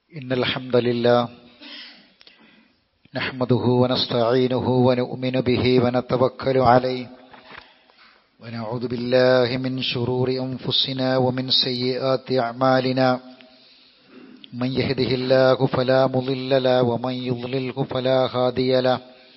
إن الحمد لله نحمده ونستعينه ونؤمن به ونتوكل عليه ونعوذ بالله من شرور أنفسنا ومن سيئات أعمالنا من يهده الله فلا مضل له ومن يضلله فلا هادي له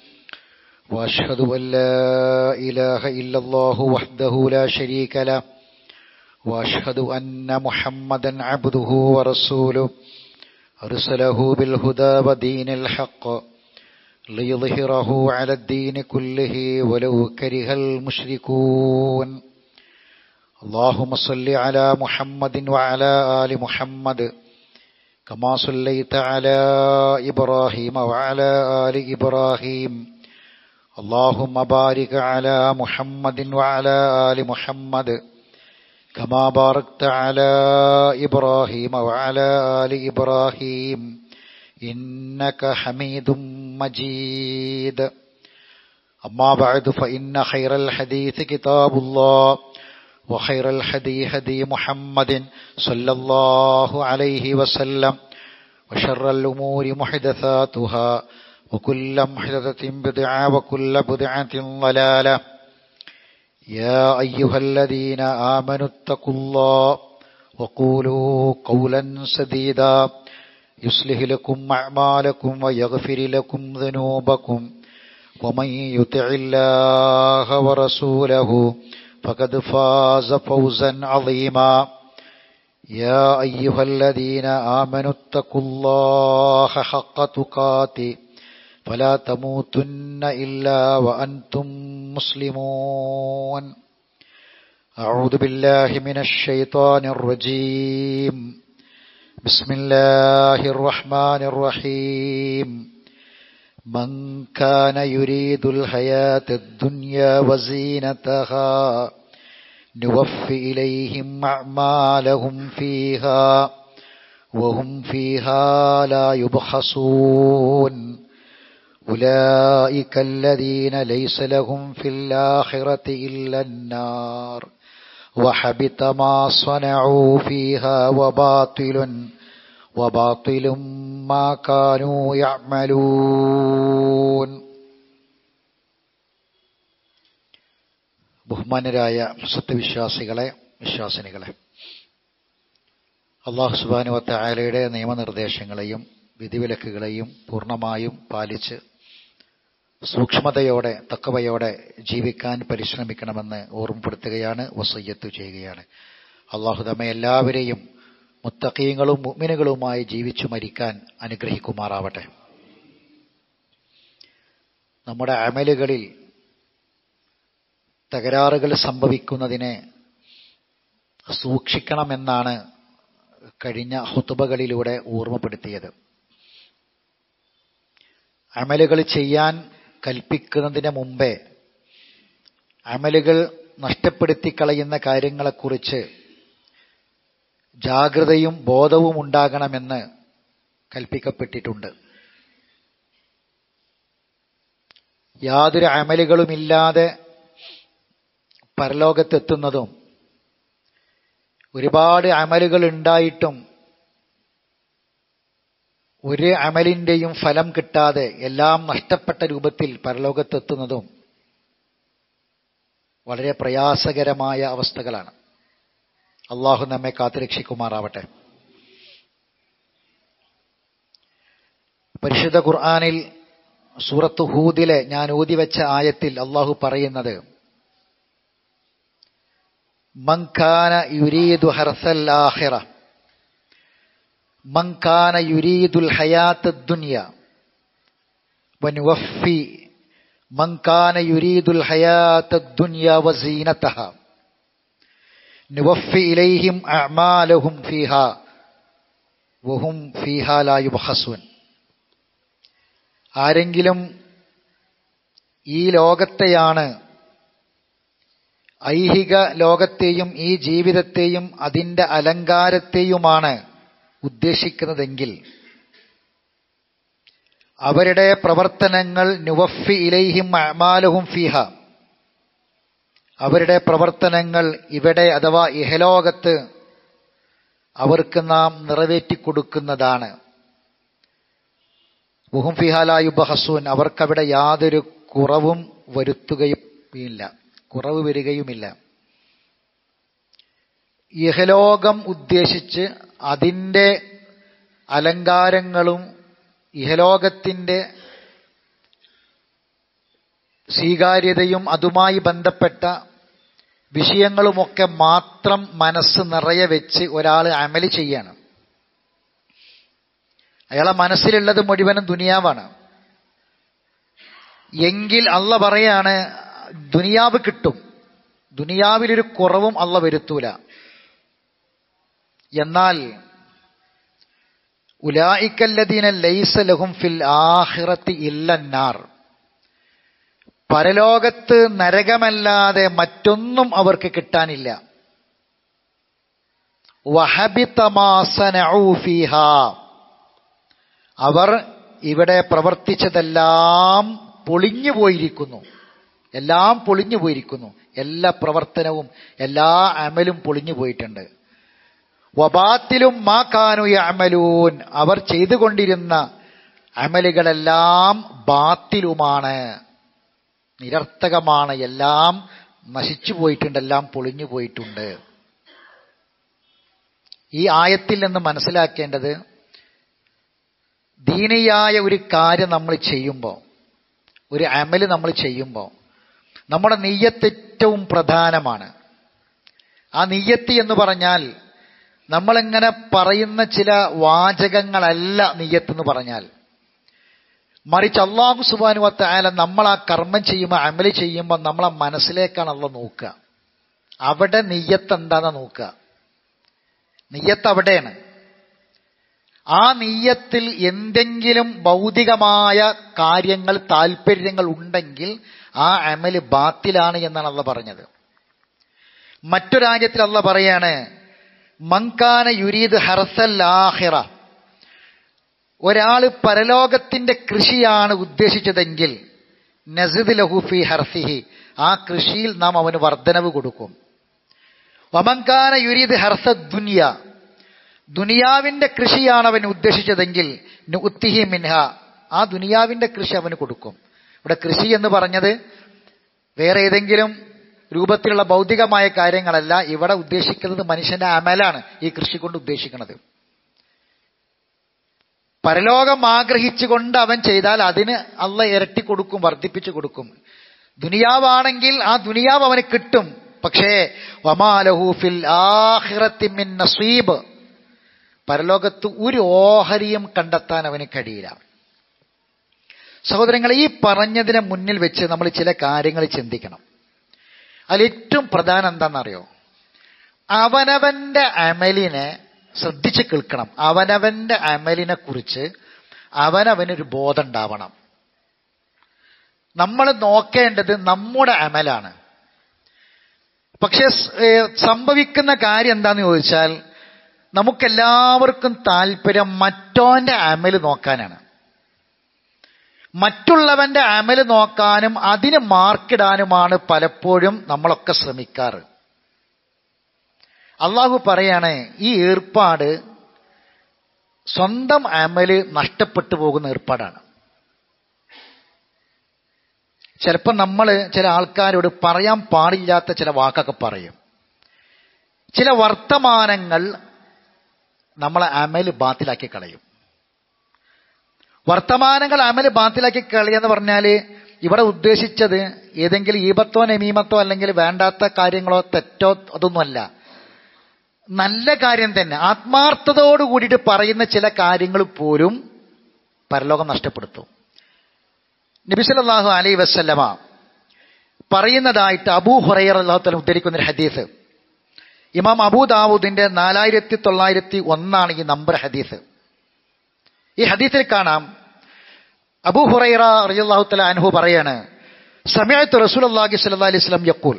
وأشهد أن لا إله إلا الله وحده لا شريك له وأشهد أن محمدا عبده ورسوله أرسله بالهدى ودين الحق ليظهره على الدين كله ولو كره المشركون اللهم صل على محمد وعلى آل محمد كما صليت على إبراهيم وعلى آل إبراهيم اللهم بارك على محمد وعلى آل محمد كما باركت على إبراهيم وعلى آل إبراهيم إنك حميد مجيد أما بعد فإن خير الحديث كتاب الله وخير الحدي هدي محمد صلى الله عليه وسلم وشر الأمور محدثاتها وكل محدثة بدعة وكل بدعة ضلالة يا أيها الذين آمنوا اتقوا الله وقولوا قولا سديدا يصلح لكم أعمالكم ويغفر لكم ذنوبكم ومن يطع الله ورسوله فقد فاز فوزا عظيما يا أيها الذين آمنوا اتقوا الله حق تقاته فلا تموتن إلا وأنتم مسلمون أعوذ بالله من الشيطان الرجيم بسم الله الرحمن الرحيم من كان يريد الحياة الدنيا وزينتها نوفي إليهم أعمالهم فيها وهم فيها لا يبخسون أولئك الذين ليس لهم في الآخرة إلا النار وحبط ما صنعوا فيها وباطل وباطل ما كانوا يعملون ബഹുമാനരായ സത്യവിശ്വാസികളെ വിശ്വാസിനികളെ അള്ളാഹു സുബാനുവത്ത ആലയുടെ നിയമനിർദ്ദേശങ്ങളെയും വിധിവിലക്കുകളെയും പൂർണ്ണമായും പാലിച്ച് സൂക്ഷ്മതയോടെ തക്കവയോടെ ജീവിക്കാൻ പരിശ്രമിക്കണമെന്ന് ഓർമ്മപ്പെടുത്തുകയാണ് വസയ്യത്ത് ചെയ്യുകയാണ് അള്ളാഹു നമ്മെ എല്ലാവരെയും മുത്തക്കീങ്ങളും മുഗ്മിനുകളുമായി ജീവിച്ചു മരിക്കാൻ അനുഗ്രഹിക്കുമാറാവട്ടെ നമ്മുടെ അമലുകളിൽ തകരാറുകൾ സംഭവിക്കുന്നതിനെ സൂക്ഷിക്കണമെന്നാണ് കഴിഞ്ഞ ഹുത്തുബകളിലൂടെ ഓർമ്മപ്പെടുത്തിയത് അമലുകൾ ചെയ്യാൻ കൽപ്പിക്കുന്നതിന് മുമ്പേ അമലുകൾ നഷ്ടപ്പെടുത്തി കളയുന്ന കാര്യങ്ങളെക്കുറിച്ച് ജാഗ്രതയും ബോധവും ഉണ്ടാകണമെന്ന് കൽപ്പിക്കപ്പെട്ടിട്ടുണ്ട് യാതൊരു അമലുകളുമില്ലാതെ പരലോകത്തെത്തുന്നതും ഒരുപാട് അമലുകൾ ഉണ്ടായിട്ടും ഒരു അമലിന്റെയും ഫലം കിട്ടാതെ എല്ലാം നഷ്ടപ്പെട്ട രൂപത്തിൽ പരലോകത്തെത്തുന്നതും വളരെ പ്രയാസകരമായ അവസ്ഥകളാണ് അള്ളാഹു നമ്മെ കാത്തുരക്ഷിക്കുമാറാവട്ടെ പരിശുദ്ധ ഖുർആാനിൽ സൂറത്ത് ഹൂദിലെ ഞാൻ ഊതിവെച്ച ആയത്തിൽ അള്ളാഹു പറയുന്നത് മങ്കാന യുരീദു ഹർസൽ ആഹിറ من كان يريد الحياة الدنيا ونوفي من كان يريد الحياة الدنيا وزينتها نوفي إليهم أعمالهم فيها وهم فيها لا يبخسون ആരെങ്കിലും ഈ ലോകത്തെയാണ് ഐഹിക ലോകത്തെയും ഈ ജീവിതത്തെയും അതിൻ്റെ അലങ്കാരത്തെയുമാണ് ഉദ്ദേശിക്കുന്നതെങ്കിൽ അവരുടെ പ്രവർത്തനങ്ങൾ നുവഫി ഇലൈഹിം അമാലഹും ഫിഹ അവരുടെ പ്രവർത്തനങ്ങൾ ഇവിടെ അഥവാ ഇഹലോകത്ത് അവർക്ക് നാം നിറവേറ്റിക്കൊടുക്കുന്നതാണ് വുഹും ഫിഹാലായുബഹസൂൻ അവർക്കവിടെ യാതൊരു കുറവും വരുത്തുകയും ഇല്ല കുറവ് വരികയുമില്ല ഇഹലോകം ഉദ്ദേശിച്ച് അതിൻ്റെ അലങ്കാരങ്ങളും ഇഹലോകത്തിൻ്റെ സ്വീകാര്യതയും അതുമായി ബന്ധപ്പെട്ട വിഷയങ്ങളുമൊക്കെ മാത്രം മനസ്സ് നിറയെ വെച്ച് ഒരാൾ അമല് ചെയ്യാണ് അയാളെ മനസ്സിലുള്ളത് മുഴുവനും ദുനിയാവാണ് എങ്കിൽ അള്ള പറയാണ് ദുനിയാവ് കിട്ടും ദുനിയാവിലൊരു കുറവും അള്ള വരുത്തൂല എന്നാൽ ഉലായിക്കല്ലദീന ലൈസ ലഹും ഫിൽ ആഹിറത്തി ഇല്ലന്നാർ പരലോകത്ത് നരകമല്ലാതെ മറ്റൊന്നും അവർക്ക് കിട്ടാനില്ല വഹബിതമാസനഊഫിഹ അവർ ഇവിടെ പ്രവർത്തിച്ചതെല്ലാം പൊളിഞ്ഞു പോയിരിക്കുന്നു എല്ലാം പൊളിഞ്ഞു പോയിരിക്കുന്നു എല്ലാ പ്രവർത്തനവും എല്ലാ അമലും പൊളിഞ്ഞു പോയിട്ടുണ്ട് വബാത്തിലും മാ കാനു അമലൂൻ അവർ ചെയ്തുകൊണ്ടിരുന്ന അമലുകളെല്ലാം ബാത്തിലുമാണ് നിരർത്ഥകമാണ് എല്ലാം നശിച്ചു പോയിട്ടുണ്ട് എല്ലാം പൊളിഞ്ഞു പോയിട്ടുണ്ട് ഈ ആയത്തിൽ നിന്ന് മനസ്സിലാക്കേണ്ടത് ദീനയായ ഒരു കാര്യം നമ്മൾ ചെയ്യുമ്പോൾ ഒരു അമല് നമ്മൾ ചെയ്യുമ്പോൾ നമ്മുടെ നെയ്യത്ത് ഏറ്റവും പ്രധാനമാണ് ആ നെയ്യത്ത് എന്ന് പറഞ്ഞാൽ നമ്മളിങ്ങനെ പറയുന്ന ചില വാചകങ്ങളല്ല നെയ്യത്ത് എന്ന് പറഞ്ഞാൽ മറിച്ച് അള്ളാഹു സുബാനുവത്ത ആല നമ്മൾ ആ കർമ്മം ചെയ്യുമ്പോൾ അമല് ചെയ്യുമ്പോൾ നമ്മളെ മനസ്സിലേക്കാണ് അള്ള നോക്കുക അവിടെ നെയ്യത്ത് എന്താണെന്ന് നോക്കുക നെയ്യത്ത് അവിടെയാണ് ആ നെയ്യത്തിൽ എന്തെങ്കിലും ഭൗതികമായ കാര്യങ്ങൾ താല്പര്യങ്ങൾ ഉണ്ടെങ്കിൽ ആ അമല് ബാത്തിലാണ് എന്നാണ് അള്ള പറഞ്ഞത് മറ്റൊരാജ്യത്തിൽ അള്ള പറയാണ് മങ്കാന യുരീദ് ഹർസൽ ആഹിറ ഒരാൾ പരലോകത്തിന്റെ കൃഷിയാണ് ഉദ്ദേശിച്ചതെങ്കിൽ നസിദ് ലഹുഫി ഹർസിഹി ആ കൃഷിയിൽ നാം അവന് വർധനവ് കൊടുക്കും വമങ്കാന യുരീദ് ഹർസ ദുനിയ ദുനിയാവിന്റെ കൃഷിയാണ് അവൻ ഉദ്ദേശിച്ചതെങ്കിൽ ഉത്തിഹി മിൻഹ ആ ദുനിയാവിന്റെ കൃഷി അവന് കൊടുക്കും ഇവിടെ കൃഷി എന്ന് പറഞ്ഞത് വേറെ ഏതെങ്കിലും രൂപത്തിലുള്ള ഭൗതികമായ കാര്യങ്ങളല്ല ഇവിടെ ഉദ്ദേശിക്കുന്നത് മനുഷ്യന്റെ അമലാണ് ഈ കൃഷി കൊണ്ട് ഉദ്ദേശിക്കുന്നത് പരലോകം ആഗ്രഹിച്ചുകൊണ്ട് അവൻ ചെയ്താൽ അതിന് അള്ള ഇരട്ടി കൊടുക്കും വർദ്ധിപ്പിച്ചു കൊടുക്കും ദുനിയാവാണെങ്കിൽ ആ ദുനിയാവ് അവന് കിട്ടും പക്ഷേ വമാലഹൂഫിൽ ആഹിറത്തിമിൻ നസീബ് പരലോകത്ത് ഒരു ഓഹരിയും കണ്ടെത്താൻ അവന് കഴിയില്ല സഹോദരങ്ങളെ ഈ പറഞ്ഞതിനെ മുന്നിൽ വെച്ച് നമ്മൾ ചില കാര്യങ്ങൾ ചിന്തിക്കണം അതിൽ ഏറ്റവും പ്രധാനം എന്താണെന്നറിയോ അവനവന്റെ അമലിനെ ശ്രദ്ധിച്ച് കേൾക്കണം അവനവന്റെ അമലിനെ കുറിച്ച് അവനവനൊരു ബോധം ഉണ്ടാവണം നമ്മൾ നോക്കേണ്ടത് നമ്മുടെ അമലാണ് പക്ഷെ സംഭവിക്കുന്ന കാര്യം എന്താന്ന് ചോദിച്ചാൽ നമുക്കെല്ലാവർക്കും താല്പര്യം മറ്റോന്റെ അമല് നോക്കാനാണ് മറ്റുള്ളവന്റെ അമല് നോക്കാനും അതിന് മാർക്കിടാനുമാണ് പലപ്പോഴും നമ്മളൊക്കെ ശ്രമിക്കാറ് അള്ളാഹു പറയാണ് ഈ ഏർപ്പാട് സ്വന്തം അമല് നഷ്ടപ്പെട്ടു പോകുന്ന ഏർപ്പാടാണ് ചിലപ്പോൾ നമ്മൾ ചില ആൾക്കാരോട് പറയാൻ പാടില്ലാത്ത ചില വാക്കൊക്കെ പറയും ചില വർത്തമാനങ്ങൾ നമ്മളെ അമല് ബാത്തിലാക്കി കളയും വർത്തമാനങ്ങൾ അമല് ബാത്തിലാക്കി കളയെന്ന് പറഞ്ഞാൽ ഇവിടെ ഉദ്ദേശിച്ചത് ഏതെങ്കിലും ഈപത്തോ നമീമത്തോ അല്ലെങ്കിൽ വേണ്ടാത്ത കാര്യങ്ങളോ തെറ്റോ അതൊന്നുമല്ല നല്ല കാര്യം തന്നെ ആത്മാർത്ഥതയോട് കൂടിയിട്ട് പറയുന്ന ചില കാര്യങ്ങൾ പോലും പരലോകം നഷ്ടപ്പെടുത്തും നബിസലാഹു അലൈ വസ്ല്ലമ പറയുന്നതായിട്ട് അബൂ ഹുറൈർ അള്ളാഹുത്തല ഉദ്ധരിക്കുന്ന ഒരു ഹദീസ് ഇമാം അബൂദാവൂദിന്റെ നാലായിരത്തി തൊള്ളായിരത്തി ഒന്നാണ് ഈ നമ്പർ ഹദീസ് ഈ ഹദീസിൽ കാണാം അബൂ ഹുറൈറ റളിയല്ലാഹുത്തല അൻഹു പറയാണ് സമയത്ത് റസൂൽ അള്ളാഹി സ്വല്ലല്ലാഹി അലൈഹി വസല്ലം യഖൂൽ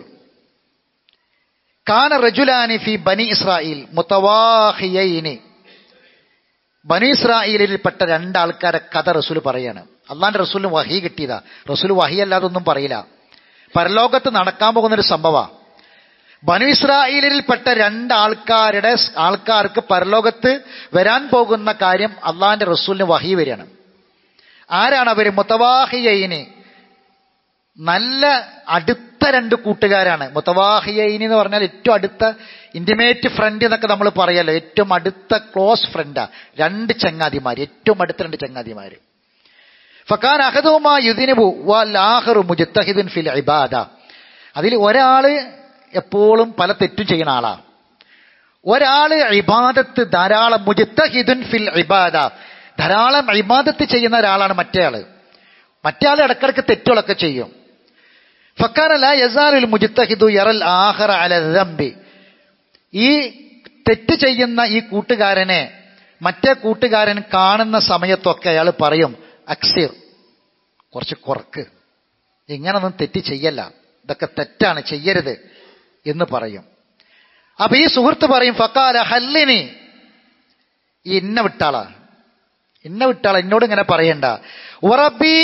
കാന റജുലാനി ഫി ബനി ഇസ്രായേൽ മുത്തവാഹിയൈനി ബനി ഇസ്രായേലിൽപ്പെട്ട രണ്ടാൾക്കാരെ കഥ റസൂൽ പറയാണ് അള്ളാന്റെ റസൂലിന് വഹി കിട്ടിയതാ റസൂൽ വഹി അല്ലാതൊന്നും പറയില്ല പരലോകത്ത് നടക്കാൻ പോകുന്ന ഒരു സംഭവ ബനു ഇസ്രായേലിൽപ്പെട്ട രണ്ടാൾക്കാരുടെ ആൾക്കാർക്ക് പരലോകത്ത് വരാൻ പോകുന്ന കാര്യം അള്ളാന്റെ റസൂലിന് വഹി വരികയാണ് ആരാണ് അവർ മുത്തവാഹിയൈന് നല്ല അടുത്ത രണ്ട് കൂട്ടുകാരാണ് മുത്തവാഹിയൈനി എന്ന് പറഞ്ഞാൽ ഏറ്റവും അടുത്ത ഇന്റിമേറ്റ് ഫ്രണ്ട് എന്നൊക്കെ നമ്മൾ പറയല്ലോ ഏറ്റവും അടുത്ത ക്ലോസ് ഫ്രണ്ടാ രണ്ട് ചങ്ങാതിമാർ ഏറ്റവും അടുത്ത രണ്ട് ചങ്ങാതിമാര് ഫക്കാൻ അഹദുമാ യുദിനുബു വല്ലാഹറു മുജിത്തഹിദുൻ ഫിൽ ഇബാദ അതിൽ ഒരാള് എപ്പോഴും പല തെറ്റും ചെയ്യുന്ന ആളാ ഒരാള് ഇബാദത്ത് ധാരാളം മുജിത്തഹിദുൻ ഫിൽ ഇബാദ ധാരാളം ഇബാദത്ത് ചെയ്യുന്ന ഒരാളാണ് മറ്റേ ആള് മറ്റേ ആൾ ഇടക്കിടക്ക് തെറ്റുകളൊക്കെ ചെയ്യും ഫക്കാനല്ല യസാറുൽ മുജിത്തഹിദു യറൽ ആഹറ അല ദംബി ഈ തെറ്റ് ചെയ്യുന്ന ഈ കൂട്ടുകാരനെ മറ്റേ കൂട്ടുകാരൻ കാണുന്ന സമയത്തൊക്കെ അയാൾ പറയും അക്സിർ കുറച്ച് കുറക്ക് ഇങ്ങനൊന്നും തെറ്റ് ചെയ്യല്ല ഇതൊക്കെ തെറ്റാണ് ചെയ്യരുത് എന്ന് പറയും അപ്പൊ ഈ സുഹൃത്ത് പറയും ഫക്കാല ഹല്ലിനി ഈ ഇന്ന വിട്ടാളാ ഇന്ന വിട്ടാള എന്നോട് ഇങ്ങനെ പറയണ്ട ഉറബി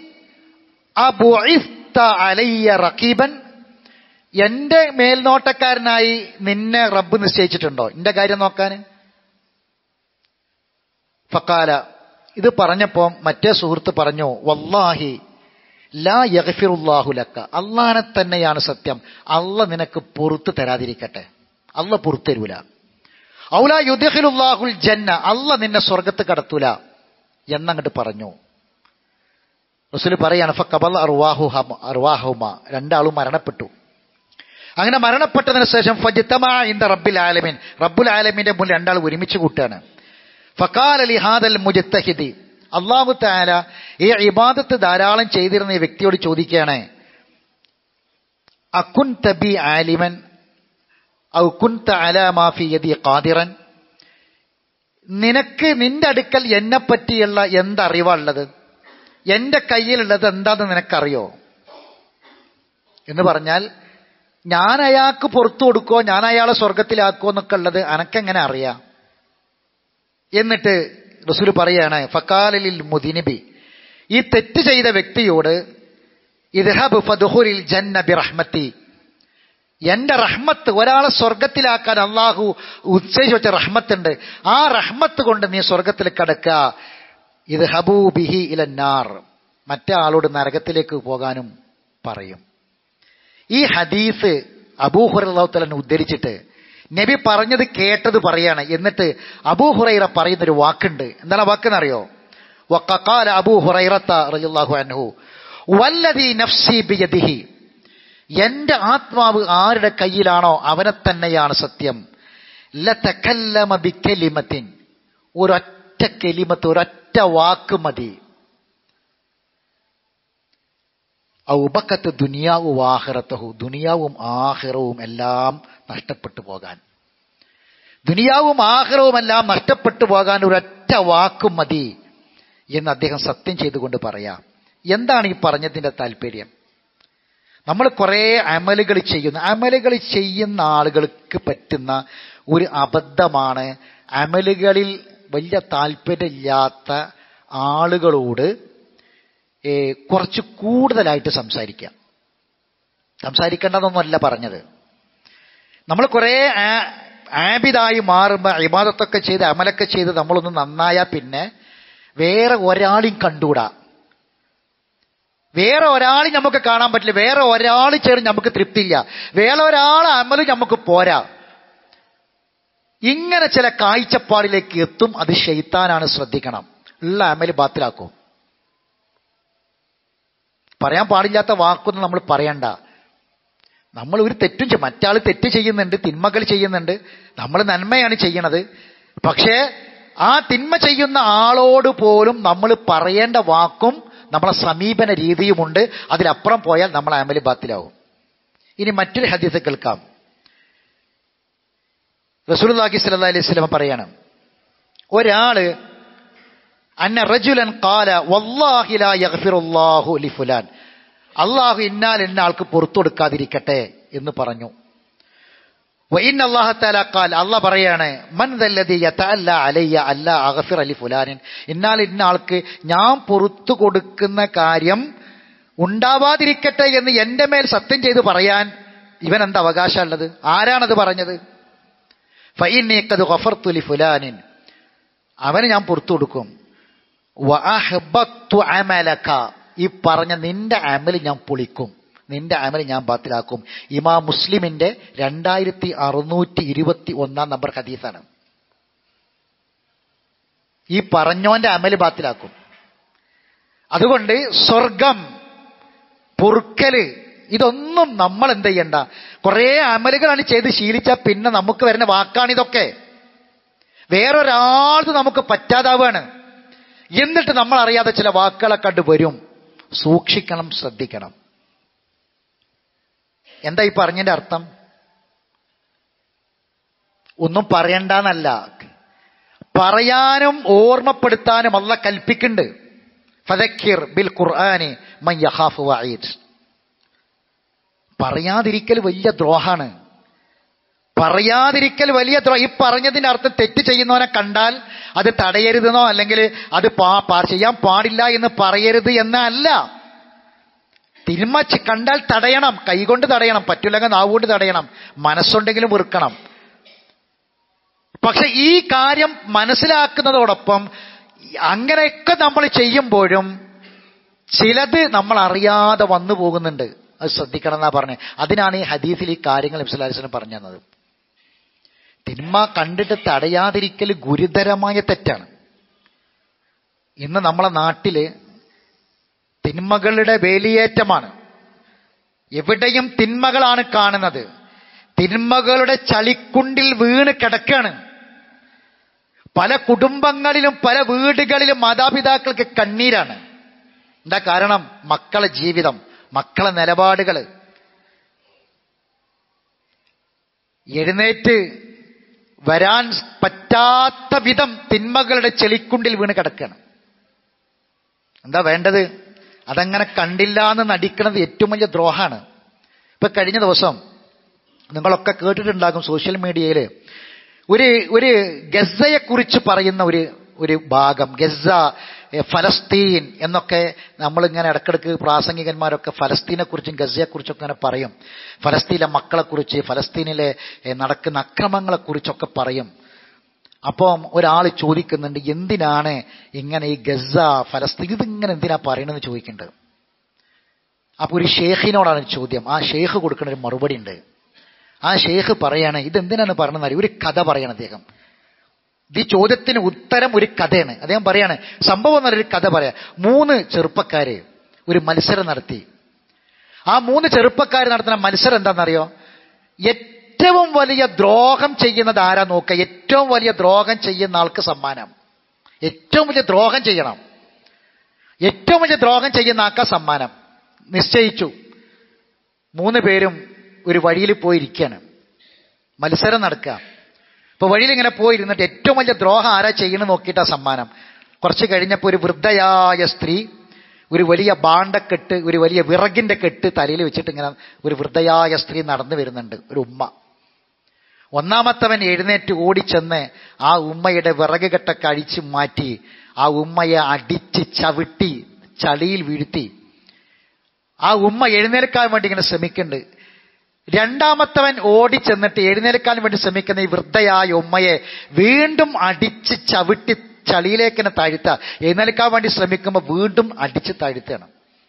അബുഇസ്ത അലയ്യ റഖീബൻ എന്റെ മേൽനോട്ടക്കാരനായി നിന്നെ റബ്ബ് നിശ്ചയിച്ചിട്ടുണ്ടോ എന്റെ കാര്യം നോക്കാൻ ഫക്കാല ഇത് പറഞ്ഞപ്പോ മറ്റേ സുഹൃത്ത് പറഞ്ഞു വല്ലാഹി ലാ യഗ്ഫിറുല്ലാഹു ലക്ക അള്ളാനെ തന്നെയാണ് സത്യം അല്ല നിനക്ക് പുറത്തു തരാതിരിക്കട്ടെ അല്ല പുറത്തു തരൂല ഔല യുദ്ഹിലുല്ലാഹുൽ ജന്ന അല്ല നിന്നെ സ്വർഗത്ത് കടത്തൂല എന്നങ്ങോട്ട് പറഞ്ഞു റസൂൽ പറയാണ് ഫക്കബൽ അർവാഹു അർവാഹുമ രണ്ടാളും മരണപ്പെട്ടു അങ്ങനെ മരണപ്പെട്ടതിന് ശേഷം ഫജിത്തമാ ഇന്ത റബ്ബിൽ ആലമീൻ റബ്ബുൽ ആലമീന്റെ മുന്നിൽ രണ്ടാൾ ഒരുമിച്ച് കൂട്ടാണ് ഫക്കാൽ അലി ഹാദൽ മുജിത്തഹിദി അള്ളാഹു താല ഈ ഇബാദത്ത് ധാരാളം ചെയ്തിരുന്ന ഈ വ്യക്തിയോട് ചോദിക്കുകയാണ് അക്കുൻ തബി ആലിമൻ ഔ കുൻത അലാ മാഫി യദി ഖാദിറൻ നിനക്ക് നിന്റെ അടുക്കൽ എന്നെ പറ്റിയുള്ള എന്തറിവാണുള്ളത് എന്റെ കയ്യിലുള്ളത് എന്താന്ന് നിനക്കറിയോ എന്ന് പറഞ്ഞാൽ ഞാൻ അയാൾക്ക് പുറത്തു കൊടുക്കോ ഞാൻ അയാളെ സ്വർഗത്തിലാക്കോ എന്നൊക്കെ ഉള്ളത് അനക്കെങ്ങനെ അറിയാം എന്നിട്ട് റസൂൽ പറയാണ് ഫക്കാലിൽ മുദിനിബി ഈ തെറ്റ് ചെയ്ത വ്യക്തിയോട് ഇദ്ഹബ് ഫദുഹുരിൽ ജന്ന ബിറഹ്മത്തി എന്റെ റഹ്മത്ത് ഒരാളെ സ്വർഗത്തിലാക്കാൻ അള്ളാഹു ഉച്ചയിച്ച് വെച്ച റഹ്മത്തുണ്ട് ആ റഹ്മത്ത് കൊണ്ട് നീ സ്വർഗത്തിൽ കടക്കുക ഇത് ഹബൂ ബിഹി ഇലന്നാർ മറ്റേ ആളോട് നരകത്തിലേക്ക് പോകാനും പറയും ഈ ഹദീസ് അബൂഹുറത്തലൻ ഉദ്ധരിച്ചിട്ട് നബി പറഞ്ഞത് കേട്ടത് പറയാണ് എന്നിട്ട് അബൂഹുറൈറ പറയുന്നൊരു വാക്കുണ്ട് എന്താണ് വാക്കെന്നറിയോ വക്കാല അബൂ ഹുറൈറത്ത റളിയല്ലാഹു അൻഹു വല്ലദീ നഫ്സി ബിയദിഹി എന്റെ ആത്മാവ് ആരുടെ കയ്യിലാണോ അവനെ തന്നെയാണ് സത്യം ലതകല്ലമ ബിക്കലിമത്തിൻ ഒരൊറ്റ കെലിമത്ത് ഒരൊറ്റ വാക്ക് മതി ഔബക്കത്ത് ദുനിയാവു ആഹിറത്തഹു ദുനിയാവും ആഹിറവും എല്ലാം നഷ്ടപ്പെട്ടു പോകാൻ ദുനിയാവും ആഹിറവും എല്ലാം നഷ്ടപ്പെട്ടു പോകാൻ ഒരൊറ്റ വാക്കും മതി എന്ന് അദ്ദേഹം സത്യം ചെയ്തുകൊണ്ട് പറയാം എന്താണ് ഈ പറഞ്ഞതിന്റെ താല്പര്യം നമ്മൾ കുറേ അമലുകൾ ചെയ്യുന്നു അമലുകൾ ചെയ്യുന്ന ആളുകൾക്ക് പറ്റുന്ന ഒരു അബദ്ധമാണ് അമലുകളിൽ വലിയ താല്പര്യമില്ലാത്ത ആളുകളോട് ഏ, കുറച്ച് കൂടുതലായിട്ട് സംസാരിക്കാം സംസാരിക്കേണ്ടതൊന്നുമല്ല പറഞ്ഞത് നമ്മൾ കുറേ ആ- ആബിദായി മാറുമ്പോൾ ഇബാദത്തൊക്കെ ചെയ്ത് അമലൊക്കെ ചെയ്ത് നമ്മളൊന്ന് നന്നായാൽ പിന്നെ വേറെ ഒരാളെയും കണ്ടുകൂടാ വേറെ ഒരാളെയും നമുക്ക് കാണാൻ പറ്റില്ല വേറെ ഒരാൾ ചേർന്ന് നമുക്ക് തൃപ്തിയില്ല വേറെ ഒരാൾ അമല് നമുക്ക് പോരാ ഇങ്ങനെ ചില കാഴ്ചപ്പാടിലേക്ക് എത്തും അത് ഷെയ്ത്താനാണ് ശ്രദ്ധിക്കണം ഉള്ള അമല് ബാത്തിലാക്കും പറയാൻ പാടില്ലാത്ത വാക്കൊന്നും നമ്മൾ പറയണ്ട നമ്മൾ ഒരു തെറ്റും ചെയ്യും മറ്റാൾ തെറ്റ് ചെയ്യുന്നുണ്ട് തിന്മകൾ ചെയ്യുന്നുണ്ട് നമ്മൾ നന്മയാണ് ചെയ്യണത് പക്ഷേ ആ തിന്മ ചെയ്യുന്ന ആളോട് പോലും നമ്മൾ പറയേണ്ട വാക്കും നമ്മളെ സമീപന രീതിയുമുണ്ട് അതിലപ്പുറം പോയാൽ നമ്മൾ അമല് ബാത്തിലാവും ഇനി മറ്റൊരു ഹദീസ് കേൾക്കാം റസൂലുള്ളാഹി സ്വല്ലല്ലാഹി അലൈഹി വസല്ലം പറയാണ് ഒരാള് അന്ന റജുലൻ ഖാല വല്ലാഹി ലാ യഗ്ഫിറുല്ലാഹു ലിഫുലാൻ അള്ളാഹു ഇന്നാൽ എന്ന ആൾക്ക് പുറത്തു കൊടുക്കാതിരിക്കട്ടെ എന്ന് പറഞ്ഞു വഇന്ന അല്ലാഹ തആല ഖാൽ അല്ലാഹ് പറയാണ് മൻ ദല്ലദി യതഅല്ല അലയ്യ അല്ല അഗ്ഫിർ ലി ഫുലാനിൻ ഇന്നാൽ ഇന്ന ആൾക്ക് ഞാൻ പുറത്തു കൊടുക്കുന്ന കാര്യം ഉണ്ടാവാതിരിക്കട്ടെ എന്ന് എന്റെ മേൽ സത്യം ചെയ്ത് പറയാൻ ഇവൻ എന്താ അവകാശമുള്ളത് ആരാണത് പറഞ്ഞത് ഫൈനീക്കത് ഗഫർതു ലി ഫുലാനിൻ അവന് ഞാൻ പുറത്തു കൊടുക്കും വഅഹ്ബത്തു അമലക ഈ പറഞ്ഞ നിന്റെ അമൽ ഞാൻ പൊളിക്കും നിന്റെ അമൽ ഞാൻ ബാത്തിലാക്കും ഇമാ മുസ്ലിമിന്റെ രണ്ടായിരത്തി അറുന്നൂറ്റി ഇരുപത്തി ഒന്നാം നമ്പർ ഹദീസാണ് ഈ പറഞ്ഞോന്റെ അമല് ബാത്തിലാക്കും അതുകൊണ്ട് സ്വർഗം പൊറുക്കല് ഇതൊന്നും നമ്മൾ എന്ത് ചെയ്യണ്ട കുറെ അമലുകളാണ് ചെയ്ത് ശീലിച്ചാൽ പിന്നെ നമുക്ക് വരുന്ന വാക്കാണിതൊക്കെ വേറൊരാൾക്ക് നമുക്ക് പറ്റാതാവാണ് എന്നിട്ട് നമ്മൾ അറിയാതെ ചില വാക്കുകളൊക്കെ കണ്ട് വരും സൂക്ഷിക്കണം ശ്രദ്ധിക്കണം എന്താ ഈ പറഞ്ഞതിന്റെ അർത്ഥം ഒന്നും പറയണ്ടെന്നല്ല പറയാനും ഓർമ്മപ്പെടുത്താനും അല്ല കൽപ്പിക്കുന്നുണ്ട് ഫതക്കിർ ബിൽ ഖുർആാനി മൻ യഖാഫു വഈദ് പറയാതിരിക്കൽ വലിയ ദ്രോഹാണ് പറയാതിരിക്കൽ വലിയ ദ്രോഹം ഈ പറഞ്ഞതിന്റെ അർത്ഥം തെറ്റ് ചെയ്യുന്നവനെ കണ്ടാൽ അത് തടയരുതെന്നോ അല്ലെങ്കിൽ അത് പാ- പാ- ചെയ്യാൻ പാടില്ല എന്ന് പറയരുത് എന്നല്ല തിന്മ ചെ- കണ്ടാൽ തടയണം കൈകൊണ്ട് തടയണം പറ്റില്ലെങ്കിൽ നാവുകൊണ്ട് തടയണം മനസ്സുണ്ടെങ്കിലും വെറുക്കണം പക്ഷെ ഈ കാര്യം മനസ്സിലാക്കുന്നതോടൊപ്പം അങ്ങനെയൊക്കെ നമ്മൾ ചെയ്യുമ്പോഴും ചിലത് നമ്മൾ അറിയാതെ വന്നു പോകുന്നുണ്ട് അത് ശ്രദ്ധിക്കണം എന്നാ പറഞ്ഞത് അതിനാണ് ഈ ഹദീസിൽ ഈ കാര്യങ്ങൾ ഇബ്സലാലിസിന് പറഞ്ഞു തന്നത് തിന്മ കണ്ടിട്ട് തടയാതിരിക്കൽ ഗുരുതരമായ തെറ്റാണ് ഇന്ന് നമ്മളെ നാട്ടില് തിന്മകളുടെ വേലിയേറ്റമാണ് എവിടെയും തിന്മകളാണ് കാണുന്നത് തിന്മകളുടെ ചളിക്കുണ്ടിൽ വീണ് കിടക്കാണ് പല കുടുംബങ്ങളിലും പല വീടുകളിലും മാതാപിതാക്കൾക്ക് കണ്ണീരാണ് എന്താ കാരണം മക്കളെ ജീവിതം മക്കളെ നിലപാടുകൾ എഴുന്നേറ്റ് വരാൻ പറ്റാത്ത വിധം തിന്മകളുടെ ചെളിക്കുണ്ടിൽ വീണ് കിടക്കുകയാണ് എന്താ വേണ്ടത് അതങ്ങനെ കണ്ടില്ല എന്ന് നടിക്കുന്നത് ഏറ്റവും വലിയ ദ്രോഹാണ് ഇപ്പൊ കഴിഞ്ഞ ദിവസം നിങ്ങളൊക്കെ കേട്ടിട്ടുണ്ടാകും സോഷ്യൽ മീഡിയയിൽ ഒരു ഒരു ഗസയെ കുറിച്ച് പറയുന്ന ഒരു ഒരു ഭാഗം ഗസ എ, ഫലസ്തീൻ എന്നൊക്കെ നമ്മളിങ്ങനെ ഇടക്കിടക്ക് പ്രാസംഗികന്മാരൊക്കെ ഫലസ്തീനെ കുറിച്ചും ഗസയെ കുറിച്ചൊക്കെ ഇങ്ങനെ പറയും ഫലസ്തീനിലെ മക്കളെ കുറിച്ച് ഫലസ്തീനിലെ എ, നടക്കുന്ന അക്രമങ്ങളെ കുറിച്ചൊക്കെ പറയും അപ്പം ഒരാൾ ചോദിക്കുന്നുണ്ട് എന്തിനാണ് ഇങ്ങനെ ഈ ഗസ ഫലസ്തീൻ ഇതിങ്ങനെ എന്തിനാ പറയണമെന്ന് ചോദിക്കുന്നുണ്ട് അപ്പൊ ഒരു ഷേഖിനോടാണ് ചോദ്യം ആ ഷേഖ് കൊടുക്കുന്ന ഒരു മറുപടി ഉണ്ട് ആ ഷേഖ് പറയാണ് ഇതെന്തിനാണ് പറയണമെന്ന് ഒരു കഥ പറയണം അദ്ദേഹം ഇത് ഈ ചോദ്യത്തിന് ഉത്തരം ഒരു കഥയാണ് അദ്ദേഹം പറയാണ് സംഭവം എന്നൊരു കഥ പറയാം മൂന്ന് ചെറുപ്പക്കാര് ഒരു മത്സരം നടത്തി ആ മൂന്ന് ചെറുപ്പക്കാർ നടത്തുന്ന മത്സരം എന്താണെന്നറിയോ ഏറ്റവും വലിയ ദ്രോഹം ചെയ്യുന്നത് ആരാ നോക്കുക ഏറ്റവും വലിയ ദ്രോഹം ചെയ്യുന്ന ആൾക്ക് സമ്മാനം ഏറ്റവും വലിയ ദ്രോഹം ചെയ്യണം ഏറ്റവും വലിയ ദ്രോഹം ചെയ്യുന്ന ആൾക്കാ സമ്മാനം നിശ്ചയിച്ചു മൂന്ന് പേരും ഒരു വഴിയിൽ പോയിരിക്കുകയാണ് മത്സരം നടക്കുക അപ്പൊ വഴിയിൽ ഇങ്ങനെ പോയിരുന്നിട്ട് ഏറ്റവും വലിയ ദ്രോഹം ആരാ ചെയ്യണം നോക്കിയിട്ടാ സമ്മാനം കുറച്ച് കഴിഞ്ഞപ്പോൾ ഒരു വൃദ്ധയായ സ്ത്രീ ഒരു വലിയ ബാണ്ടക്കെട്ട് ഒരു വലിയ വിറകിന്റെ കെട്ട് തലയിൽ വെച്ചിട്ട് ഇങ്ങനെ ഒരു വൃദ്ധയായ സ്ത്രീ നടന്നു വരുന്നുണ്ട് ഒരു ഉമ്മ ഒന്നാമത്തവൻ എഴുന്നേറ്റ് ഓടിച്ചെന്ന് ആ ഉമ്മയുടെ വിറക് കെട്ടൊക്കെ അഴിച്ചു മാറ്റി ആ ഉമ്മയെ അടിച്ച് ചവിട്ടി ചളിയിൽ വീഴ്ത്തി ആ ഉമ്മ എഴുന്നേൽക്കാൻ വേണ്ടി ഇങ്ങനെ ശ്രമിക്കുന്നുണ്ട് രണ്ടാമത്തവൻ ഓടിച്ചെന്നിട്ട് എഴുന്നേൽക്കാൻ വേണ്ടി ശ്രമിക്കുന്ന ഈ വൃദ്ധയായ ഉമ്മയെ വീണ്ടും അടിച്ച് ചവിട്ടി ചളിയിലേക്ക് തന്നെ താഴ്ത്ത എഴുന്നേൽക്കാൻ വേണ്ടി ശ്രമിക്കുമ്പോൾ വീണ്ടും അടിച്ച് താഴ്ത്തുകയാണ്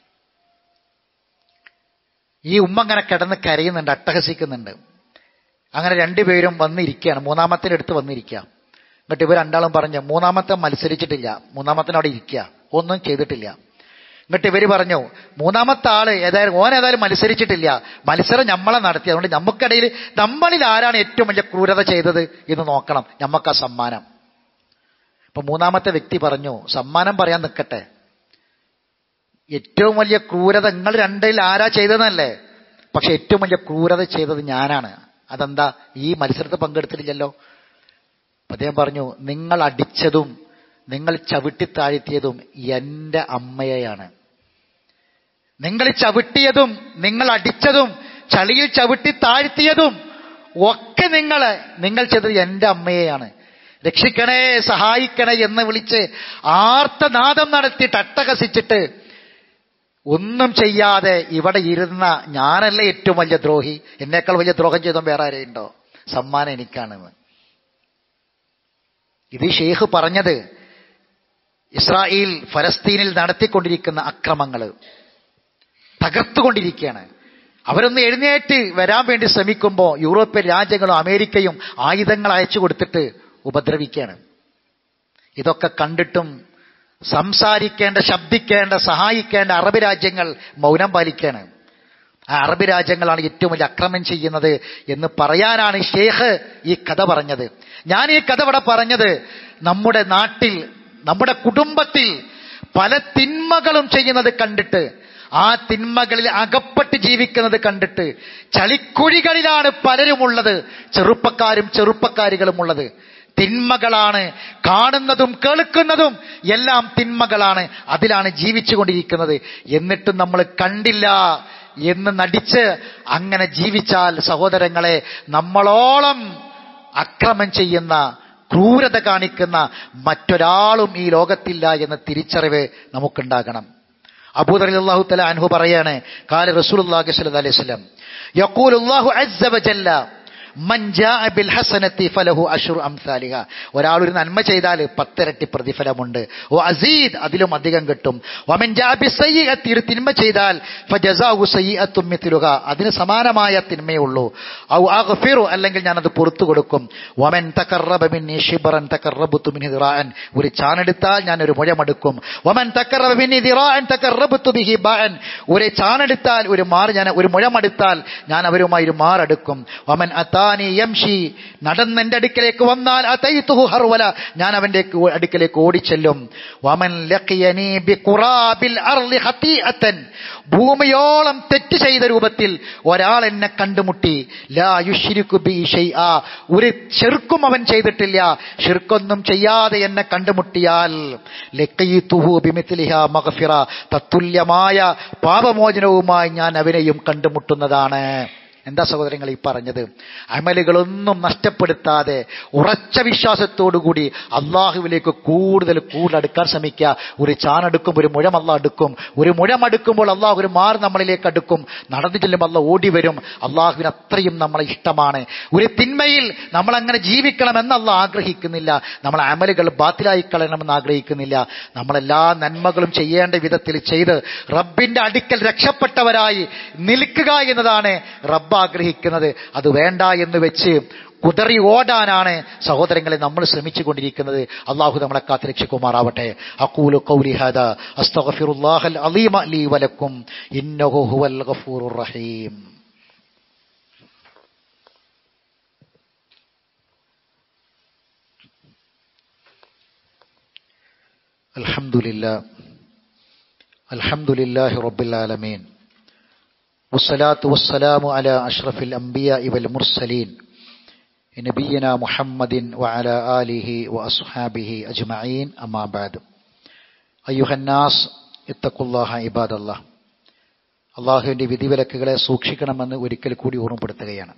ഈ ഉമ്മ അങ്ങനെ കിടന്ന് കരയുന്നുണ്ട് അട്ടഹസിക്കുന്നുണ്ട് അങ്ങനെ രണ്ടുപേരും വന്നിരിക്കുകയാണ് മൂന്നാമത്തിന്റെ അടുത്ത് വന്നിരിക്കുക എന്നിട്ട് ഇവർ രണ്ടാളും പറഞ്ഞു മൂന്നാമത്തെ മത്സരിച്ചിട്ടില്ല മൂന്നാമത്തിന് അവിടെ ഇരിക്കുക ഒന്നും ചെയ്തിട്ടില്ല എന്നിട്ട് ഇവര് പറഞ്ഞു മൂന്നാമത്തെ ആള് ഏതായാലും ഓൻ ഏതായാലും മത്സരിച്ചിട്ടില്ല മത്സരം നമ്മളെ നടത്തി അതുകൊണ്ട് നമുക്കിടയിൽ നമ്മളിൽ ആരാണ് ഏറ്റവും വലിയ ക്രൂരത ചെയ്തത് എന്ന് നോക്കണം നമുക്ക് ആ സമ്മാനം അപ്പൊ മൂന്നാമത്തെ വ്യക്തി പറഞ്ഞു സമ്മാനം പറയാൻ നിൽക്കട്ടെ ഏറ്റവും വലിയ ക്രൂരത നിങ്ങൾ രണ്ടിൽ ആരാ ചെയ്തതെന്നല്ലേ പക്ഷെ ഏറ്റവും വലിയ ക്രൂരത ചെയ്തത് ഞാനാണ് അതെന്താ ഈ മത്സരത്തിൽ പങ്കെടുത്തിട്ടില്ലല്ലോ അപ്പൊ അദ്ദേഹം പറഞ്ഞു നിങ്ങൾ അടിച്ചതും നിങ്ങൾ ചവിട്ടി താഴ്ത്തിയതും എന്റെ അമ്മയെയാണ് നിങ്ങൾ ചവിട്ടിയതും നിങ്ങൾ അടിച്ചതും ചളിയിൽ ചവിട്ടി താഴ്ത്തിയതും ഒക്കെ നിങ്ങളെ നിങ്ങൾ ചെയ്തത് എന്റെ അമ്മയെയാണ് രക്ഷിക്കണേ സഹായിക്കണേ എന്ന് വിളിച്ച് ആർത്തനാദം നടത്തിയിട്ട് അട്ടഹസിച്ചിട്ട് ഒന്നും ചെയ്യാതെ ഇവിടെ ഇരുന്ന ഞാനല്ലേ ഏറ്റവും വലിയ ദ്രോഹി എന്നേക്കാൾ വലിയ ദ്രോഹം ചെയ്തോ വേറെ ആരെയുണ്ടോ സമ്മാനം എനിക്കാണെന്ന് ഇത് ഷെയ്ഖ് പറഞ്ഞത് ഇസ്രായേൽ ഫലസ്തീനിൽ നടത്തിക്കൊണ്ടിരിക്കുന്ന അക്രമങ്ങൾ തകർത്തുകൊണ്ടിരിക്കുകയാണ് അവരൊന്ന് എഴുന്നേറ്റ് വരാൻ വേണ്ടി ശ്രമിക്കുമ്പോൾ യൂറോപ്യൻ രാജ്യങ്ങളും അമേരിക്കയും ആയുധങ്ങൾ അയച്ചു കൊടുത്തിട്ട് ഉപദ്രവിക്കുകയാണ് ഇതൊക്കെ കണ്ടിട്ടും സംസാരിക്കേണ്ട ശബ്ദിക്കേണ്ട സഹായിക്കേണ്ട അറബ് രാജ്യങ്ങൾ മൗനം പാലിക്കുകയാണ് ആ അറബ് രാജ്യങ്ങളാണ് ഏറ്റവും വലിയ അക്രമം ചെയ്യുന്നത് എന്ന് പറയാനാണ് ഷേഖ് ഈ കഥ പറഞ്ഞത് ഞാൻ ഈ കഥ ഇവിടെ പറഞ്ഞത് നമ്മുടെ നാട്ടിൽ നമ്മുടെ കുടുംബത്തിൽ പല തിന്മകളും ചെയ്യുന്നത് കണ്ടിട്ട് ആ തിന്മകളിൽ അകപ്പെട്ട് ജീവിക്കുന്നത് കണ്ടിട്ട് ചളിക്കുഴികളിലാണ് പലരുമുള്ളത് ചെറുപ്പക്കാരും ചെറുപ്പക്കാരികളും ഉള്ളത് തിന്മകളാണ് കാണുന്നതും കേൾക്കുന്നതും എല്ലാം തിന്മകളാണ് അതിലാണ് ജീവിച്ചുകൊണ്ടിരിക്കുന്നത് എന്നിട്ടും നമ്മൾ കണ്ടില്ല എന്ന് നടിച്ച് അങ്ങനെ ജീവിച്ചാൽ സഹോദരങ്ങളെ നമ്മളോളം അക്രമം ചെയ്യുന്ന ക്രൂരത കാണിക്കുന്ന മറ്റൊരാളും ഈ ലോകത്തില്ല എന്ന തിരിച്ചറിവ് നമുക്കുണ്ടാകണം അബൂദർ അള്ളാഹു തല അൻഹു പറയാണ് കാല റസൂൽ അലൈഹി വസല്ലം യഖൂൽ അല്ലാഹു അസ്സ വജല്ല മൻ ജാഅ ബിൽ ഹസനത്തി ഫലഹു അഷ്റു അംസാലിഹ ഒരാൾ ഒരു നന്മ ചെയ്താൽ പത്തിരട്ടി പ്രതിഫലമുണ്ട് ഓ അസീദ് അതിലും അധികം കിട്ടും വമൻ ജാഅ ബിസ്സയ്യിഅത്തി ഒരു തിന്മ ചെയ്താൽ ഫജസാഹു സയ്യിഅത്തും മിത്ലുഹ അതിന് സമാനമായ തിന്മയേ ഉള്ളൂ ഔ അഗ്ഫിറു അല്ലെങ്കിൽ ഞാൻ അത് പുറത്തു കൊടുക്കും വമൻ തഖറബ മിന്നി ഷിബ്റൻ തഖറബതു മിൻഹു ദിറാഅൻ ഒരു ചാണെടുത്താൽ ഞാൻ ഒരു മുഴമെടുക്കും വമൻ തഖറബ മിന്നി ദിറാഅൻ തഖറബതു ബിഹി ബാഅൻ ഒരു ചാണെടുത്താൽ ഒരു മാർ ഞാൻ ഒരു മുഴമെടുത്താൽ ഞാൻ അവരുമായി ഒരു മാറെടുക്കും വമൻ അതാനി യംഷി നടന്ന് എന്റെ അടുക്കലേക്ക് വന്നാൽ അതൈതുഹു ഹർവല ഞാൻ അവന്റെ അടുക്കലേക്ക് ഓടിച്ചെല്ലും വമൻ ലഖിയനി ബിഖുറാബിൽ അർളി ഖതീഅതൻ ഭൂമിയോളം തെറ്റ് ചെയ്ത രൂപത്തിൽ ഒരാൾ എന്നെ കണ്ടുമുട്ടി ലാ യുശ്രിക്കു ബി ഷൈആ ഒരു ചെറുക്കും അവൻ ചെയ്തിട്ടില്ല ഷിർക്കൊന്നും ചെയ്യാതെ എന്നെ കണ്ടുമുട്ടിയാൽ ലഖീതുഹു ബിമിത്ലിഹാ മഗ്ഫിറ തത്തുല്യമായ പാപമോചനവുമായി ഞാൻ അവനെയും കണ്ടുമുട്ടുന്നതാണ് എന്താ സഹോദരങ്ങൾ ഈ പറഞ്ഞത് അമലുകളൊന്നും നഷ്ടപ്പെടുത്താതെ ഉറച്ച വിശ്വാസത്തോടുകൂടി അള്ളാഹുവിലേക്ക് കൂടുതൽ കൂടുതൽ അടുക്കാൻ ശ്രമിക്കുക ഒരു ചാണെടുക്കും ഒരു മുഴം അല്ല അടുക്കും ഒരു മുഴം അടുക്കുമ്പോൾ അള്ളാഹു ഒരു മാർ നമ്മളിലേക്ക് അടുക്കും നടന്നു ചെല്ലുമ്പോൾ അല്ല ഓടി വരും അള്ളാഹുവിന് അത്രയും നമ്മളെ ഇഷ്ടമാണ് ഒരു തിന്മയിൽ നമ്മൾ അങ്ങനെ ജീവിക്കണമെന്ന് അല്ല ആഗ്രഹിക്കുന്നില്ല നമ്മൾ അമലുകൾ ബാത്തിലായി കളയണമെന്ന് ആഗ്രഹിക്കുന്നില്ല നമ്മളെല്ലാ നന്മകളും ചെയ്യേണ്ട വിധത്തിൽ ചെയ്ത് റബ്ബിന്റെ അടുക്കൽ രക്ഷപ്പെട്ടവരായി നിൽക്കുക എന്നതാണ് റബ്ബ് ആഗ്രഹിക്കുന്നത് അത് വേണ്ട എന്ന് വെച്ച് കുതറി ഓടാനാണ് സഹോദരങ്ങളെ നമ്മൾ ശ്രമിച്ചുകൊണ്ടിരിക്കുന്നത് അള്ളാഹു നമ്മളെ കാത്തിരക്ഷിക്കുമാറാവട്ടെ അക്കൂലു കൗലി ഹദ അസ്തഗ്ഫിറുല്ലാഹൽ അലീമ ലീ വലക്കും ഇന്നഹു ഹുവൽ ഗഫൂറുർ റഹീം الحمد لله الحمد لله رب العالمين والصلاة والسلام على أشرف الأنبياء والمرسلين نبينا محمد وعلى آله وأصحابه أجمعين أما بعد أيها الناس اتقوا الله عباد الله അള്ളാഹുവിൻ്റെ വിധിവിലക്കുകളെ സൂക്ഷിക്കണമെന്ന് ഒരിക്കൽ കൂടി ഓർമ്മപ്പെടുത്തുകയാണ്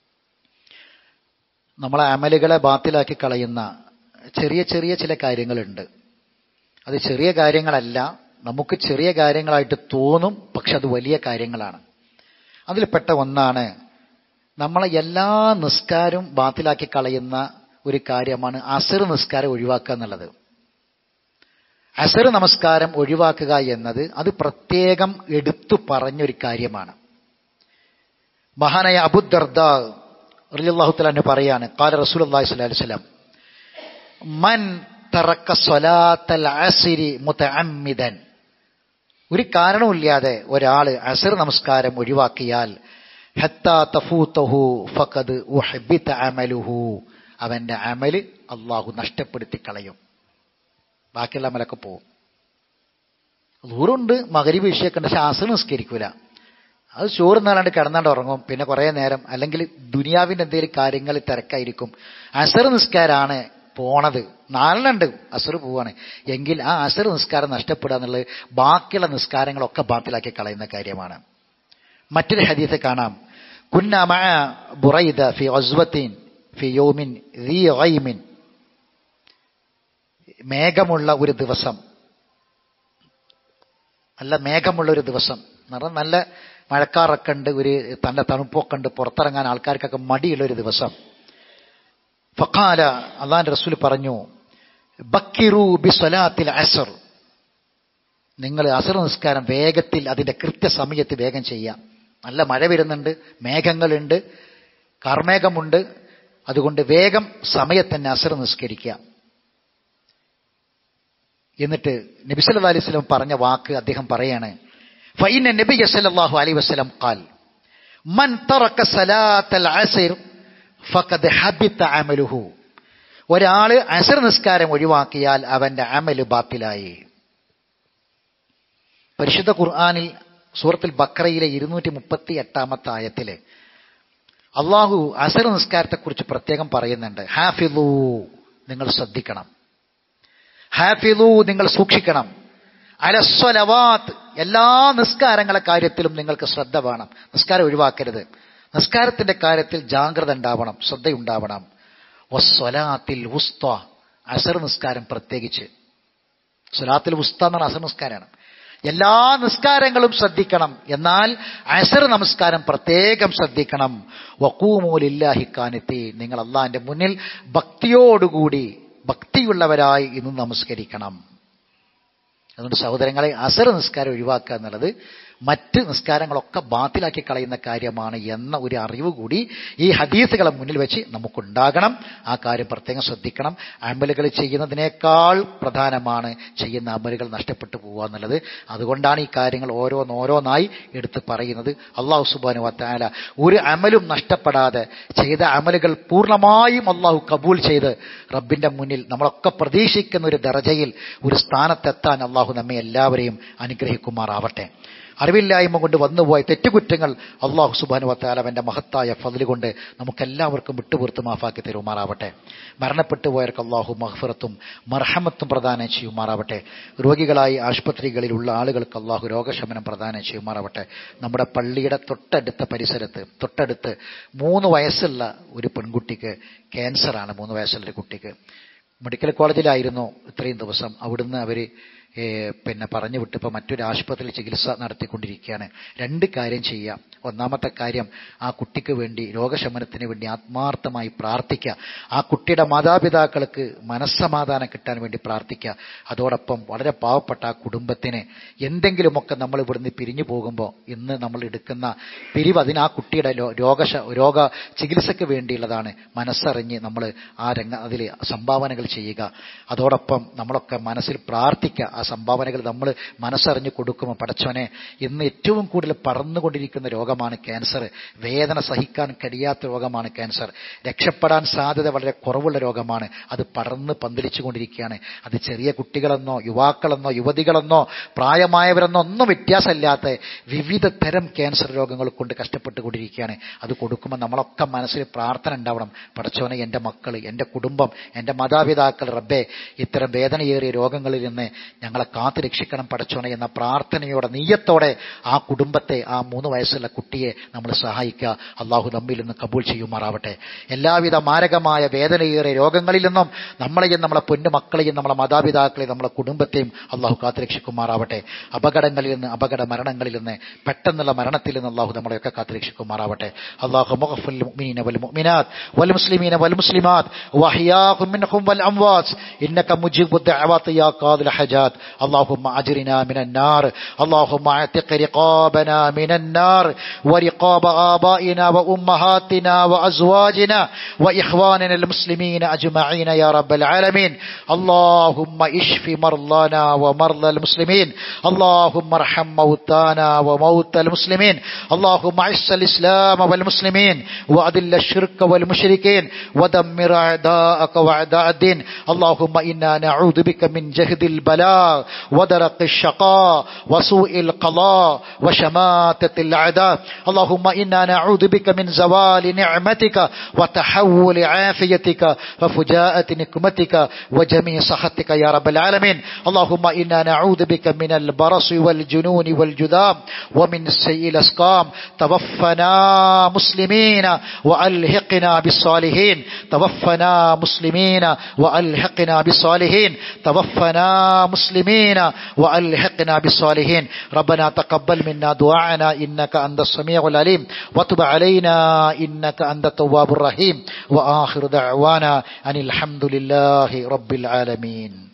നമ്മളെ അമലുകളെ ബാത്തിലാക്കി കളയുന്ന ചെറിയ ചെറിയ ചില കാര്യങ്ങളുണ്ട് അത് ചെറിയ കാര്യങ്ങളല്ല നമുക്ക് ചെറിയ കാര്യങ്ങളായിട്ട് തോന്നും പക്ഷെ അത് വലിയ കാര്യങ്ങളാണ് അതിൽപ്പെട്ട ഒന്നാണ് നമ്മളെ എല്ലാ നിസ്കാരവും ബാത്തിലാക്കി കളയുന്ന ഒരു കാര്യമാണ് അസർ നിസ്കാരം ഒഴിവാക്കുക എന്നുള്ളത് അസർ നമസ്കാരം ഒഴിവാക്കുക എന്നത് അത് പ്രത്യേകം എടുത്തു പറഞ്ഞൊരു കാര്യമാണ് മഹാനായ അബുദർദ റലിയല്ലാഹുത്തലാന്ന് പറയാണ് കാല റസൂൽ അള്ളാഹി സ്വലാഹി വസ്ലാം മൻ തറക്ക സ്വലാത്തൽ അസിരി മുതഅമ്മിദൻ ഒരു കാരണവുമില്ലാതെ ഒരാൾ അസർ നമസ്കാരം ഒഴിവാക്കിയാൽ ഹത്താ തഫൂത്തഹു ഫഖദ് ഉഹ്ബിത അമലുഹു അവന്റെ അമല് അള്ളാഹു നഷ്ടപ്പെടുത്തി കളയും ബാക്കിയുള്ള അമലൊക്കെ പോവും ദൂരമുണ്ട് മകരി വിഷയൊക്കെ ഉണ്ട് പക്ഷെ അസർ നിസ്കരിക്കൂല അത് ചോറ് നാലാണ്ട് കിടന്നാണ്ട് ഉറങ്ങും പിന്നെ കുറേ നേരം അല്ലെങ്കിൽ ദുനിയാവിന്റെ എന്തെങ്കിലും കാര്യങ്ങളിൽ തിരക്കായിരിക്കും അസർ നിസ്കാരാണ് പോണത് നാലെണ്ണുണ്ട് അസർ പോവാണ് എങ്കിൽ ആ അസർ നിസ്കാരം നഷ്ടപ്പെടുക എന്നുള്ളത് ബാക്കിയുള്ള നിസ്കാരങ്ങളൊക്കെ ബാത്തിലാക്കി കളയുന്ന കാര്യമാണ് മറ്റൊരു ഹദീസ് കാണാം കുന്നമ ബുറൈദ ഫി ഒസ്വത്തിൻ ഫി യോമിൻ റീ ഐമിൻ മേഘമുള്ള ഒരു ദിവസം നല്ല മേഘമുള്ള ഒരു ദിവസം നിറം നല്ല മഴക്കാറൊക്കെ ഉണ്ട് ഒരു നല്ല തണുപ്പൊക്കെ ഉണ്ട് പുറത്തിറങ്ങാൻ ആൾക്കാർക്കൊക്കെ മടിയുള്ള ഒരു ദിവസം ഫക്കാല അള്ളാൻ റസൂൽ പറഞ്ഞു ബക്കിറു ബി സ്വലാത്തിൽ അസർ നിങ്ങൾ അസർ നിസ്കാരം വേഗത്തിൽ അതിന്റെ കൃത്യസമയത്ത് വേഗം ചെയ്യാം നല്ല മഴ വരുന്നുണ്ട് മേഘങ്ങളുണ്ട് കർമേഘമുണ്ട് അതുകൊണ്ട് വേഗം സമയത്തന്നെ അസർ നിസ്കരിക്കുക എന്നിട്ട് നബി സല്ലല്ലാഹു അലൈഹി വസല്ലം പറഞ്ഞ വാക്ക് അദ്ദേഹം പറയാണ് ഫൈന നബി സല്ലല്ലാഹു അലൈഹി വസല്ലം ഖാൽ മൻ തറക സലാത്തൽ അസ്ർ ഫഖദ് ഹബിത അമലുഹു ഒരാള് അസർ നിസ്കാരം ഒഴിവാക്കിയാൽ അവന്റെ അമല് ബാത്തിലായി പരിശുദ്ധ ഖുർആനിൽ സൂറത്തുൽ ബക്രയിലെ ഇരുന്നൂറ്റി മുപ്പത്തി എട്ടാമത്തെ ആയത്തില് അള്ളാഹു അസർ നിസ്കാരത്തെക്കുറിച്ച് പ്രത്യേകം പറയുന്നുണ്ട് ഹാഫിലു നിങ്ങൾ ശ്രദ്ധിക്കണം ഹാഫിലു നിങ്ങൾ സൂക്ഷിക്കണം അലസ്വലവാത്ത് എല്ലാ നിസ്കാരങ്ങളെ കാര്യത്തിലും നിങ്ങൾക്ക് ശ്രദ്ധ വേണം നിസ്കാരം ഒഴിവാക്കരുത് നിസ്കാരത്തിന്റെ കാര്യത്തിൽ ജാഗ്രത ഉണ്ടാവണം ശ്രദ്ധയുണ്ടാവണം വസ്വലാത്തിൽ ഉസ്ത അസർ നിസ്കാരം പ്രത്യേകിച്ച് സ്വലാത്തിൽ ഉസ്ത എന്നാണ് അസർ നിസ്കാരമാണ് എല്ലാ നിസ്കാരങ്ങളും ശ്രദ്ധിക്കണം എന്നാൽ അസർ നമസ്കാരം പ്രത്യേകം ശ്രദ്ധിക്കണം വക്കൂമൂലില്ലാഹി കാനത്തി നിങ്ങൾ അള്ളാന്റെ മുന്നിൽ ഭക്തിയോടുകൂടി ഭക്തിയുള്ളവരായി ഇന്ന് നമസ്കരിക്കണം അതുകൊണ്ട് സഹോദരങ്ങളെ അസർ നിസ്കാരം ഒഴിവാക്കുക എന്നുള്ളത് മറ്റ് നിസ്കാരങ്ങളൊക്കെ ബാത്തിലാക്കി കളയുന്ന കാര്യമാണ് എന്ന ഒരു അറിവ് കൂടി ഈ ഹദീസുകളെ മുന്നിൽ വെച്ച് നമുക്കുണ്ടാകണം ആ കാര്യം പ്രത്യേകം ശ്രദ്ധിക്കണം അമലുകൾ ചെയ്യുന്നതിനേക്കാൾ പ്രധാനമാണ് ചെയ്യുന്ന അമലുകൾ നഷ്ടപ്പെട്ടു പോകുക എന്നുള്ളത് അതുകൊണ്ടാണ് ഈ കാര്യങ്ങൾ ഓരോന്നോരോന്നായി എടുത്ത് പറയുന്നത് അള്ളാഹു സുബാനു വത്താല ഒരു അമലും നഷ്ടപ്പെടാതെ ചെയ്ത അമലുകൾ പൂർണ്ണമായും അള്ളാഹു കബൂൽ ചെയ്ത് റബ്ബിന്റെ മുന്നിൽ നമ്മളൊക്കെ പ്രതീക്ഷിക്കുന്ന ഒരു ദർജയിൽ ഒരു സ്ഥാനത്തെത്താൻ അള്ളാഹു നമ്മെ എല്ലാവരെയും അനുഗ്രഹിക്കുമാറാവട്ടെ അറിവില്ലായ്മ കൊണ്ട് വന്നുപോയ തെറ്റുകുറ്റങ്ങൾ അള്ളാഹു സുബാനു വത്താലവന്റെ മഹത്തായ ഫതിൽ കൊണ്ട് നമുക്കെല്ലാവർക്കും വിട്ടുപുറത്ത് മാഫാക്കി തരുമാറാവട്ടെ മരണപ്പെട്ടു പോയവർക്ക് അള്ളാഹു മഹഫറത്തും മർഹമത്തും പ്രദാനം ചെയ്യുമാറാവട്ടെ രോഗികളായി ആശുപത്രികളിലുള്ള ആളുകൾക്ക് അള്ളാഹു രോഗശമനം പ്രദാനം ചെയ്യുമാറാവട്ടെ നമ്മുടെ പള്ളിയുടെ തൊട്ടടുത്ത പരിസരത്ത് തൊട്ടടുത്ത് മൂന്ന് വയസ്സുള്ള ഒരു പെൺകുട്ടിക്ക് ക്യാൻസറാണ് മൂന്ന് വയസ്സുള്ള ഒരു കുട്ടിക്ക് മെഡിക്കൽ കോളേജിലായിരുന്നു ഇത്രയും ദിവസം അവിടുന്ന് അവർ പിന്നെ പറഞ്ഞു വിട്ട് ഇപ്പോൾ മറ്റൊരു ആശുപത്രിയിൽ ചികിത്സ നടത്തിക്കൊണ്ടിരിക്കുകയാണ് രണ്ട് കാര്യം ചെയ്യാം ഒന്നാമത്തെ കാര്യം ആ കുട്ടിക്ക് വേണ്ടി രോഗശമനത്തിന് വേണ്ടി ആത്മാർത്ഥമായി പ്രാർത്ഥിക്കുക ആ കുട്ടിയുടെ മാതാപിതാക്കൾക്ക് മനസ്സമാധാനം കിട്ടാൻ വേണ്ടി പ്രാർത്ഥിക്കുക അതോടൊപ്പം വളരെ പാവപ്പെട്ട ആ കുടുംബത്തിന് എന്തെങ്കിലുമൊക്കെ നമ്മൾ ഇവിടുന്ന് പിരിഞ്ഞു പോകുമ്പോൾ ഇന്ന് നമ്മൾ എടുക്കുന്ന പിരിവ് അതിന് ആ കുട്ടിയുടെ രോഗശ രോഗ ചികിത്സയ്ക്ക് വേണ്ടിയുള്ളതാണ് മനസ്സറിഞ്ഞ് നമ്മൾ ആ രംഗ അതിൽ സംഭാവനകൾ ചെയ്യുക അതോടൊപ്പം നമ്മളൊക്കെ മനസ്സിൽ പ്രാർത്ഥിക്കുക ആ സംഭാവനകൾ നമ്മൾ മനസ്സറിഞ്ഞ് കൊടുക്കുമ്പോൾ പടച്ചോനെ ഇന്ന് ഏറ്റവും കൂടുതൽ പറന്നുകൊണ്ടിരിക്കുന്ന രോഗമാണ് ക്യാൻസർ വേദന സഹിക്കാൻ കഴിയാത്ത രോഗമാണ് ക്യാൻസർ രക്ഷപ്പെടാൻ സാധ്യത വളരെ കുറവുള്ള രോഗമാണ് അത് പടർന്ന് പന്തലിച്ചു കൊണ്ടിരിക്കുകയാണ് അത് ചെറിയ കുട്ടികളെന്നോ യുവാക്കളെന്നോ യുവതികളെന്നോ പ്രായമായവരെന്നോ ഒന്നും വ്യത്യാസമില്ലാത്ത വിവിധ തരം ക്യാൻസർ രോഗങ്ങൾ കൊണ്ട് കഷ്ടപ്പെട്ടുകൊണ്ടിരിക്കുകയാണ് അത് കൊടുക്കുമ്പോൾ നമ്മളൊക്കെ മനസ്സിൽ പ്രാർത്ഥന ഉണ്ടാവണം പടച്ചോനെ എൻ്റെ മക്കൾ എൻ്റെ കുടുംബം എൻ്റെ മാതാപിതാക്കൾ റബ്ബെ ഇത്തരം വേദനയേറിയ രോഗങ്ങളിൽ നിന്ന് ഞങ്ങളെ കാത്തു രക്ഷിക്കണം പടച്ചോനെ എന്ന പ്രാർത്ഥനയോടെ നീയത്തോടെ ആ കുടുംബത്തെ ആ മൂന്ന് വയസ്സുള്ള കുട്ടിയെ നമ്മൾ സഹായിക്കുക അള്ളാഹു നമ്മിൽ നിന്ന് കബൂൾ ചെയ്യുമാറാവട്ടെ എല്ലാവിധ മാരകമായ വേദനയേറിയ രോഗങ്ങളിൽ നിന്നും നമ്മളെയും നമ്മളെ പൊന്നു മക്കളെയും നമ്മളെ മാതാപിതാക്കളെയും നമ്മളെ കുടുംബത്തെയും അള്ളാഹു കാത്തു രക്ഷിക്കുമാറാവട്ടെ അപകടങ്ങളിൽ നിന്ന് അപകട മരണങ്ങളിൽ നിന്ന് പെട്ടെന്നുള്ള മരണത്തിൽ നിന്ന് അള്ളാഹു നമ്മളെയൊക്കെ കാത്തു രക്ഷിക്കുമാറാവട്ടെ അള്ളാഹു മുഖഫുൽ മുഅ്മിനീന വൽ മുഅ്മിനാത്ത് വൽ മുസ്ലിമീന വൽ മുസ്ലിമാത്ത് വഹിയാഹും മിൻഹും വൽ അംവാത്ത് ഇന്നക മുജീബു ദഅവാത്ത് യാ ഖാദിൽ ഹജാത്ത് اللهم اجرنا من النار اللهم اعتق رقابنا من النار ورقاب آبائنا وأمهاتنا وأزواجنا وإخواننا المسلمين أجمعين يا رب العالمين اللهم اشف مرضانا ومرضى المسلمين اللهم ارحم موتانا وموتى المسلمين اللهم اعز الإسلام والمسلمين وأذل الشرك والمشركين ودمر أعداءك وأعداء الدين اللهم إنا نعوذ بك من جهد البلاء ودرق الشقاء وسوء القضاء وشماتة الأعداء اللهم إنا نعوذ بك من زوال نعمتك وتحول عافيتك وفجاءة نكمتك وجميع سخطك يا رب العالمين اللهم إنا نعوذ بك من البرص والجنون والجذام ومن سيء الأسقام توفنا مسلمين وألحقنا بالصالحين توفنا مسلمين وألحقنا بالصالحين توفنا مسلمين المسلمين وألحقنا بالصالحين ربنا تقبل منا دعاءنا إنك أنت السميع العليم وتب علينا إنك أنت التواب الرحيم وآخر دعوانا أن الحمد لله رب العالمين